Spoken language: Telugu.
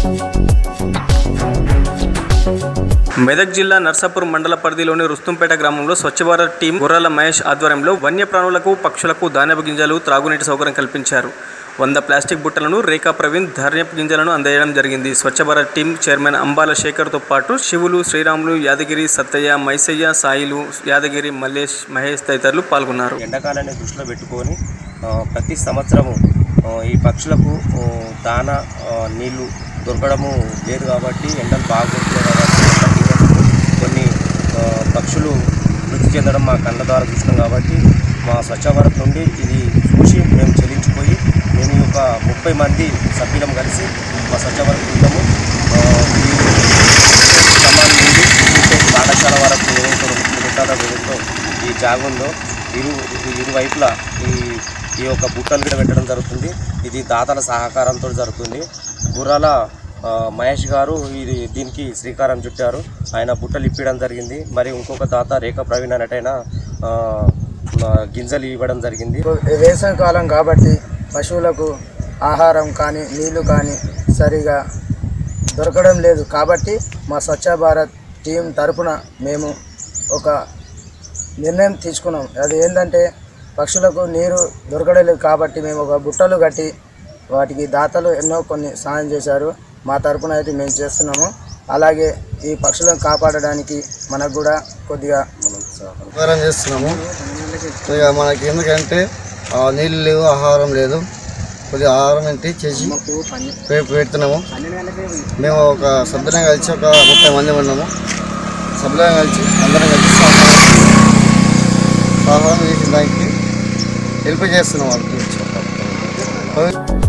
మెదక్ జిల్లా నర్సాపూర్ మండల పరిధిలోని రుస్తుంపేట గ్రామంలో స్వచ్ఛ భారత్ టీం గుర్రాల మహేష్ ఆధ్వర్యంలో వన్యప్రాణులకు పక్షులకు ధాన్యపు గింజలు త్రాగునీటి సౌకర్యం కల్పించారు వంద ప్లాస్టిక్ బుట్టలను రేఖా ప్రవీణ్ ధాన్యపు గింజలను అందజేయడం జరిగింది స్వచ్ఛ భారత్ టీం చైర్మన్ అంబాల శేఖర్తో పాటు శివులు శ్రీరాములు యాదగిరి సత్తయ్య మైసయ్య సాయిలు యాదగిరి మల్లేష్ మహేష్ తదితరులు పాల్గొన్నారు ఎండాకాలాన్ని దృష్టిలో పెట్టుకొని ఆ, ప్రతి సంవత్సరము ఆ, ఈ పక్షులకు ఆ, దాన ఆ, నీళ్లు దొరకడము లేదు కాబట్టి ఎండలు బాగా కొడుతున్నాయి కాబట్టి ఎండకి కొన్ని ఆ, పక్షులు మృతి చెందడం మా కళ్ళ ద్వారా చూసినాం కాబట్టి మా స్వచ్ఛ భారత్ నుండి ఇది చూసి మేము చెల్లించిపోయి మేము ఈ యొక్క ముప్పై మంది సభ్యులం కలిసి మా స్వచ్ఛ భారత్ బృందము ఆ, ఈ సమాన్ నుండి చూసే పాఠశాల వరకు ఏదైతే రెండు కిలోమీటర్ల దూరంలో ఈ జాగుందో ఇరు ఇరువైపులా ఈ ఈ యొక్క బుట్టలు కూడా పెట్టడం జరుగుతుంది ఇది దాతల సహకారంతో జరుగుతుంది గుర్రాల ఆ, మహేష్ గారు ఇది దీనికి శ్రీకారం చుట్టారు ఆయన బుట్టలు ఇప్పడం జరిగింది మరి ఇంకొక దాత రేఖ ప్రవీణ్ అనేటైనా ఆ, ఆ, గింజలు ఇవ్వడం జరిగింది వేసవి కాలం కాబట్టి పశువులకు ఆహారం కానీ నీళ్లు కానీ సరిగా దొరకడం లేదు కాబట్టి మా స్వచ్ఛ భారత్ టీం తరపున మేము ఒక నిర్ణయం తీసుకున్నాం అది ఏంటంటే పక్షులకు నీరు దొరకలేదు కాబట్టి మేము ఒక బుట్టలు కట్టి వాటికి దాతలు ఎన్నో కొన్ని సహాయం చేశారు మా తరపున అయితే మేము చేస్తున్నాము అలాగే ఈ పక్షులను కాపాడడానికి మనకు కూడా కొద్దిగా ఉపకారం చేస్తున్నాము ఇక మనకి ఎందుకంటే ఆ, నీళ్ళు లేవు ఆహారం లేదు కొద్దిగా ఆహారం ఏంటి చేసి పె- పెడుతున్నాము మేము ఒక సభ్యులం కలిసి ఒక ముప్పై మంది ఉన్నాము సభ్యులం కలిసి అందరం కలిసి సహాయం సహాయం చేసిన దానికి హెల్ప్ చేస్తున్నాం వాళ్ళకి